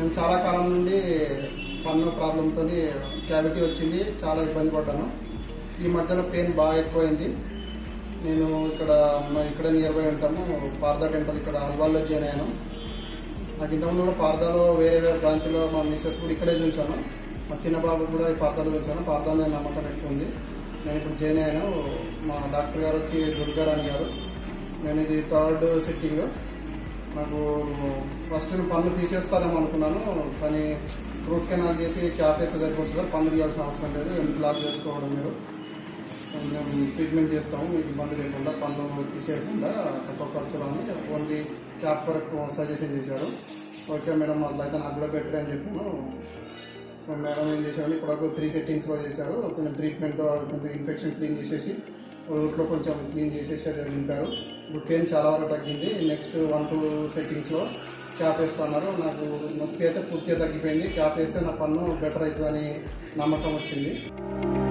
నేను చాలా కాలం నుండి పన్ను ప్రాబ్లంతో క్యావిటీ వచ్చింది చాలా ఇబ్బంది పడ్డాను ఈ మధ్యలో పెయిన్ బాగా ఎక్కువైంది నేను ఇక్కడ మా ఇక్కడ నియర్ బై ఉంటాము పార్దా డెంటల్ ఇక్కడ అల్వాల్లో జాయిన్ అయ్యాను నాకు ఇంతకుముందు కూడా పార్దాలో వేరే వేరే బ్రాంచ్లో మా మిస్సెస్ కూడా ఇక్కడే చూసాను మా చిన్న బాబు కూడా ఈ పార్దాలో చూసాను పార్దా మీద నమ్మకం ఎక్కువ ఉంది నేను ఇప్పుడు జాయిన్ అయ్యాను మా డాక్టర్ గారు వచ్చి దుర్గారాణి గారు నేను ఇది థర్డ్ సిట్టింగ్ నాకు ఫస్ట్ నేను పన్ను తీసేస్తారేమో అనుకున్నాను కానీ రూట్ కెనాల్ చేసి క్యాప్ వేస్తే సరిపోతుంది పన్ను తీయాల్సిన అవసరం లేదు ఎందుకు లాక్ చేసుకోవడం మీరు మేము ట్రీట్మెంట్ చేస్తాము మీకు ఇబ్బంది లేకుండా పన్ను తీసేయకుండా తక్కువ ఖర్చులోని ఓన్లీ క్యాప్ వరకు సజెషన్ చేశారు ఓకే మేడం అట్లా అయితే నాకు కూడా బెటర్ అని చెప్పాను సో మేడం ఏం చేశారు ఇప్పుడు ఒక త్రీ సెట్టింగ్స్లో చేశారు కొంచెం ట్రీట్మెంట్ కొంచెం ఇన్ఫెక్షన్ క్లీన్ చేసేసి రూట్లో కొంచెం క్లీన్ చేసేసి అది నింపారు ఇప్పుడు పెయిన్ చాలా వరకు తగ్గింది నెక్స్ట్ వన్ టూ సెట్టింగ్స్లో క్యాప్ వేస్తున్నారు నాకు నొప్పి అయితే పూర్తిగా తగ్గిపోయింది క్యాప్ వేస్తే నా పన్ను బెటర్ అవుతుందని నమ్మకం వచ్చింది